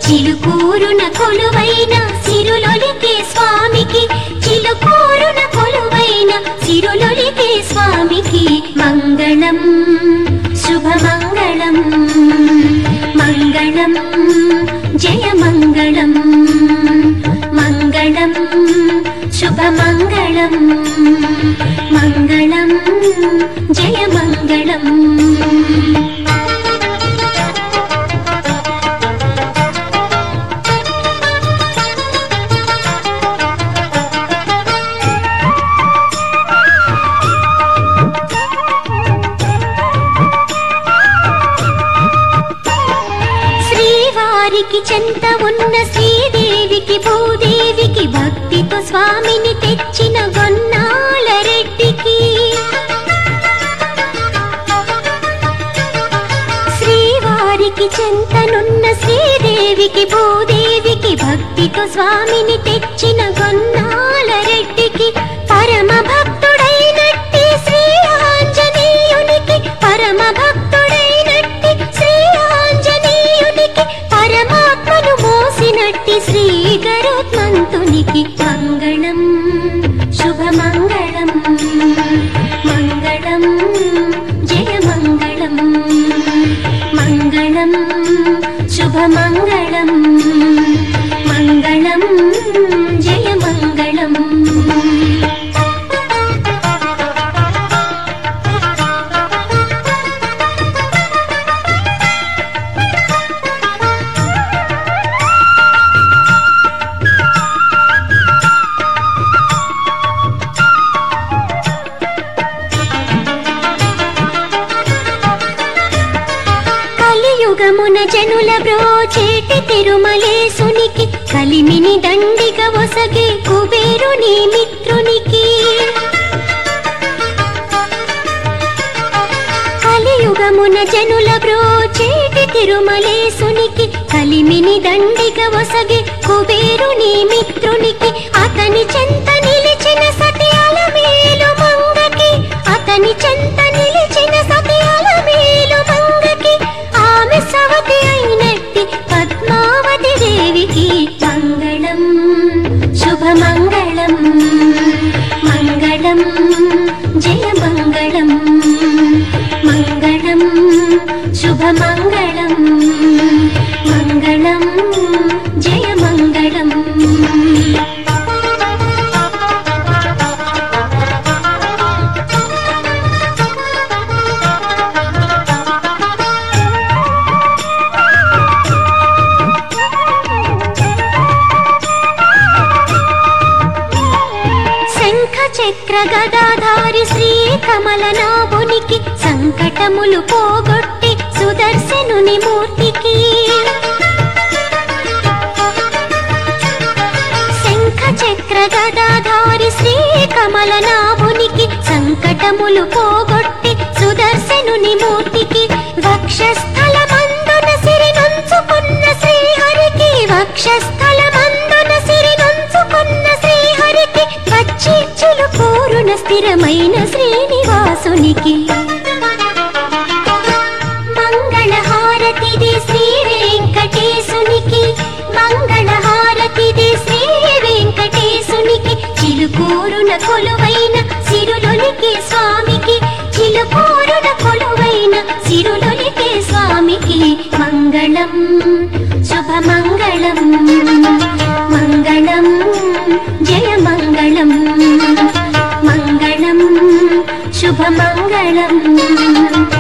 చిలుకూరున కొలువైన సిరులొలికే స్వామికి చిలుకూరున కొలువైన సిరులొలికే స్వామికి మంగళం శుభమంగళం మంగళం జయ మంగళం మంగళం శుభమంగళం మంగళం జయ మంగళం శ్రీవారికి చెంత ఉన్న శ్రీదేవికి భూదేవికి భక్తితో స్వామిని తెచ్చిన గొన్నాల రెడ్డికి శ్రీవారికి చెంతనున్న శ్రీదేవికి భూదేవికి భక్తితో స్వామిని తెచ్చిన గొన్నాల రెడ్డికి పరమ భక్తుడైనట్టి శ్రీ ఆంజనేయునికి పరమ భక్తుడైనట్టి శ్రీ ఆంజనేయునికి పరమాత్మను మోసినట్టి శ్రీ గరుత్మంతునికి మంగళం శుభమంగళం మంగళం జయ మంగళం మంగళం శుభమంగళం మంగళం జయ మంగళం కలియుగమున జనుల బ్రోచేటి తిరుమలేసునికి కలిమిని దండిగ ఒసగే కుబేరుని మిత్రునికి కలియుగమున జనుల బ్రోచేటి తిరుమలేసునికి కలిమిని దండిగ ఒసగే కుబేరుని మిత్రునికి అతని చెంత నిలిచిన సత్యాల మేలు మంగకి అతని చెంత నిలిచిన సత్యాల మేలు మంగకి ఆమె సవతి అయినట్టి పద్మావతి దేవికి మంగళం శుభమంగళం మంగళం జయ మంగళం మంగళం శుభమంగళం మంగళం జయ మంగళం శంఖ చక్ర గదాధారి శ్రీ కమలనాభునికి సంకటములు పోగొట్టి సుదర్శనుని మూర్తికి శంఖ చక్ర గదాధారి శ్రీ కమలనాభునికి సంకటములు పోగొట్టి సుదర్శనుని మూర్తికి వక్షస్థల మందున సిరి నుంచుకున్న శ్రీహరికి వక్షస్థల మందున సిరి నుంచుకున్న శ్రీహరికి వచ్చి చిలుకూరున స్థిరమైన శ్రీనివాసునికి మంగళహారతిది శ్రీ వెంకటేశునికి మంగళహారతిది శ్రీ వెంకటేశునికి చిలుకూరున కొలువైన సిరులొలికే స్వామికి చిలుకూరున కొలువైన సిరులొలికే స్వామికి మంగళం శుభమంగళం మంగళం జయ మంగళం మంగళం శుభమంగళం